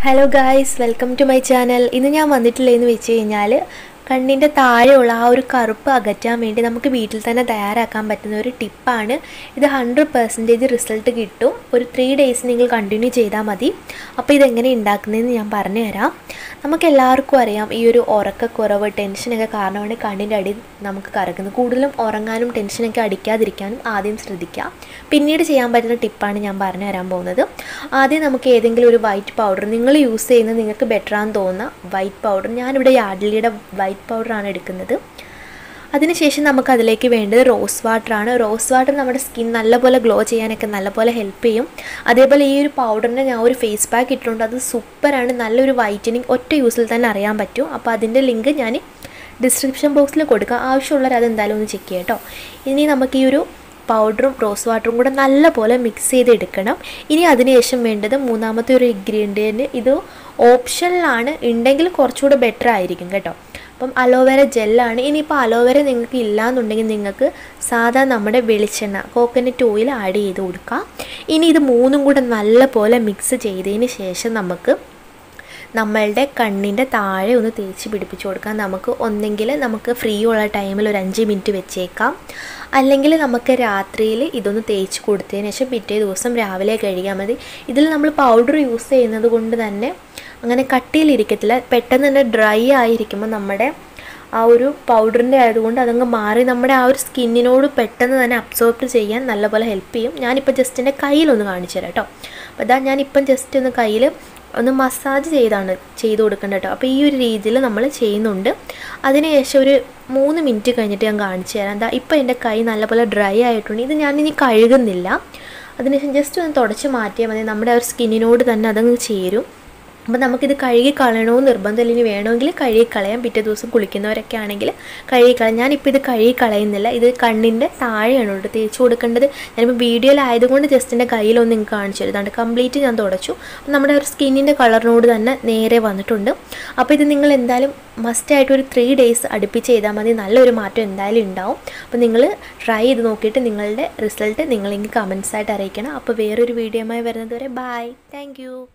hello guys welcome to my channel ഇന്ന് ഞാൻ വന്നിട്ടില്ലെന്ന് വെച്ച് കഴിഞ്ഞാൽ കണ്ണിൻ്റെ താഴെയുള്ള ആ ഒരു കറുപ്പ് അകറ്റാൻ വേണ്ടി നമുക്ക് വീട്ടിൽ തന്നെ തയ്യാറാക്കാൻ പറ്റുന്ന ഒരു ടിപ്പാണ് ഇത് ഹൺഡ്രഡ് പെർസെൻറ്റേജ് റിസൾട്ട് കിട്ടും ഒരു ത്രീ ഡേയ്സ് നിങ്ങൾ കണ്ടിന്യൂ ചെയ്താൽ മതി അപ്പോൾ ഇതെങ്ങനെ ഉണ്ടാക്കുന്നതെന്ന് ഞാൻ പറഞ്ഞുതരാം നമുക്ക് എല്ലാവർക്കും അറിയാം ഈ ഒരു ഉറക്കക്കുറവ് ടെൻഷനൊക്കെ കാരണമാണ് കണ്ണിൻ്റെ അടി നമുക്ക് കറക്കുന്നത് കൂടുതലും ഉറങ്ങാനും ടെൻഷനൊക്കെ അടിക്കാതിരിക്കാനും ആദ്യം ശ്രദ്ധിക്കുക പിന്നീട് ചെയ്യാൻ പറ്റുന്ന ടിപ്പാണ് ഞാൻ പറഞ്ഞു തരാൻ പോകുന്നത് ആദ്യം നമുക്ക് ഏതെങ്കിലും ഒരു വൈറ്റ് പൗഡർ നിങ്ങൾ യൂസ് ചെയ്യുന്നത് നിങ്ങൾക്ക് ബെറ്റർ ആണെന്ന് തോന്നുന്ന വൈറ്റ് പൗഡർ ഞാനിവിടെ യാഡ്ലിയുടെ വൈറ്റ് പൗഡറാണ് എടുക്കുന്നത് അതിനുശേഷം നമുക്ക് അതിലേക്ക് വേണ്ടത് റോസ് വാട്ടറാണ് റോസ് വാട്ടർ നമ്മുടെ സ്കിൻ നല്ലപോലെ ഗ്ലോ ചെയ്യാനൊക്കെ നല്ലപോലെ ഹെൽപ്പ് ചെയ്യും അതേപോലെ ഈ ഒരു പൗഡറിൻ്റെ ഞാൻ ഒരു ഫേസ് പാക്ക് ഇട്ടിട്ടുണ്ട് അത് സൂപ്പറാണ് നല്ലൊരു വൈറ്റനിങ് ഒറ്റ യൂസിൽ തന്നെ അറിയാൻ പറ്റും അപ്പോൾ അതിൻ്റെ ലിങ്ക് ഞാൻ ഡിസ്ക്രിപ്ഷൻ ബോക്സിൽ കൊടുക്കുക ആവശ്യമുള്ളവർ അത് എന്തായാലും ഒന്ന് ചെക്ക് ചെയ്യാം കേട്ടോ ഇനി നമുക്ക് ഈ ഒരു പൗഡറും റോസ് വാട്ടറും കൂടെ നല്ലപോലെ മിക്സ് ചെയ്തെടുക്കണം ഇനി അതിനുശേഷം വേണ്ടത് മൂന്നാമത്തെ ഒരു ഇൻഗ്രീഡിയൻറ്റ് ഇത് ഓപ്ഷനിലാണ് ഉണ്ടെങ്കിൽ കുറച്ചുകൂടെ ബെറ്റർ ആയിരിക്കും കേട്ടോ അപ്പം അലോവേര ജെല്ലാണ് ഇനിയിപ്പോൾ അലോവേര നിങ്ങൾക്ക് ഇല്ലയെന്നുണ്ടെങ്കിൽ നിങ്ങൾക്ക് സാധാ നമ്മുടെ വെളിച്ചെണ്ണ കോക്കനട്ട് ഓയിൽ ആഡ് ചെയ്ത് കൊടുക്കാം ഇനി ഇത് മൂന്നും കൂടെ നല്ലപോലെ മിക്സ് ചെയ്തതിന് ശേഷം നമുക്ക് നമ്മളുടെ കണ്ണിൻ്റെ താഴെ ഒന്ന് തേച്ച് പിടിപ്പിച്ച് കൊടുക്കാം നമുക്ക് ഒന്നെങ്കിൽ നമുക്ക് ഫ്രീ ഉള്ള ടൈമിൽ ഒരു അഞ്ച് മിനിറ്റ് വെച്ചേക്കാം അല്ലെങ്കിൽ നമുക്ക് രാത്രിയിൽ ഇതൊന്ന് തേച്ച് കൊടുത്തതിന് ശേഷം പിറ്റേ ദിവസം രാവിലെ കഴുകിയാൽ മതി ഇതിൽ നമ്മൾ പൗഡർ യൂസ് ചെയ്യുന്നത് കൊണ്ട് തന്നെ അങ്ങനെ കട്ടിയിലിരിക്കത്തില്ല പെട്ടെന്ന് തന്നെ ഡ്രൈ ആയിരിക്കുമ്പോൾ നമ്മുടെ ആ ഒരു പൗഡറിൻ്റെ ആയതുകൊണ്ട് അതങ്ങ് മാറി നമ്മുടെ ആ ഒരു സ്കിന്നിനോട് പെട്ടെന്ന് തന്നെ അബ്സോർബ് ചെയ്യാൻ നല്ലപോലെ ഹെൽപ്പ് ചെയ്യും ഞാനിപ്പോൾ ജസ്റ്റ് എൻ്റെ കയ്യിലൊന്ന് കാണിച്ചു തരാം കേട്ടോ അപ്പോൾ അതാ ഞാനിപ്പം ജസ്റ്റ് ഒന്ന് കയ്യിൽ ഒന്ന് മസാജ് ചെയ്താണ് ചെയ്ത് കൊടുക്കേണ്ടത് കേട്ടോ അപ്പോൾ ഈ ഒരു രീതിയിൽ നമ്മൾ ചെയ്യുന്നുണ്ട് അതിനുശേഷം ഒരു മൂന്ന് മിനിറ്റ് കഴിഞ്ഞിട്ട് ഞാൻ കാണിച്ചു തരാം എന്താ ഇപ്പോൾ എൻ്റെ കൈ നല്ലപോലെ ഡ്രൈ ആയിട്ടുണ്ട് ഇത് ഞാനിനി കഴുകുന്നില്ല അതിനുശേഷം ജസ്റ്റ് ഒന്ന് തുടച്ച് മാറ്റിയാൽ മതി നമ്മുടെ ആ ഒരു സ്കിന്നിനോട് തന്നെ അതങ്ങ് ചേരും അപ്പോൾ നമുക്കിത് കഴുകി കളയണമെന്ന് നിർബന്ധമില്ല ഇനി വേണമെങ്കിൽ കഴുകി കളയാം പിറ്റേ ദിവസം കുളിക്കുന്നവരൊക്കെ ആണെങ്കിൽ കഴുകി കളയാം ഞാനിപ്പോൾ ഇത് കഴുകി കളയുന്നില്ല ഇത് കണ്ണിൻ്റെ താഴെയാണ് കേട്ടോ തേച്ച് കൊടുക്കേണ്ടത് ഞാനിപ്പോൾ വീഡിയോയിലായതുകൊണ്ട് ജസ്റ്റ് എൻ്റെ കയ്യിലൊന്ന് നിങ്ങൾക്ക് കാണിച്ചു തരുന്നുണ്ട് കംപ്ലീറ്റ് ഞാൻ തുടച്ചു നമ്മുടെ ഒരു സ്കിന്നിൻ്റെ കളറിനോട് തന്നെ നേരെ വന്നിട്ടുണ്ട് അപ്പോൾ ഇത് നിങ്ങൾ എന്തായാലും മസ്റ്റായിട്ട് ഒരു ത്രീ ഡേയ്സ് അടുപ്പിച്ച് ചെയ്താൽ മതി നല്ലൊരു മാറ്റം എന്തായാലും ഉണ്ടാവും അപ്പോൾ നിങ്ങൾ ട്രൈ ചെയ്ത് നോക്കിയിട്ട് നിങ്ങളുടെ റിസൾട്ട് നിങ്ങളെങ്കിൽ കമൻസ് ആയിട്ട് അറിയിക്കണം അപ്പോൾ വേറൊരു വീഡിയോയുമായി വരുന്നത് വരെ ബൈ താങ്ക്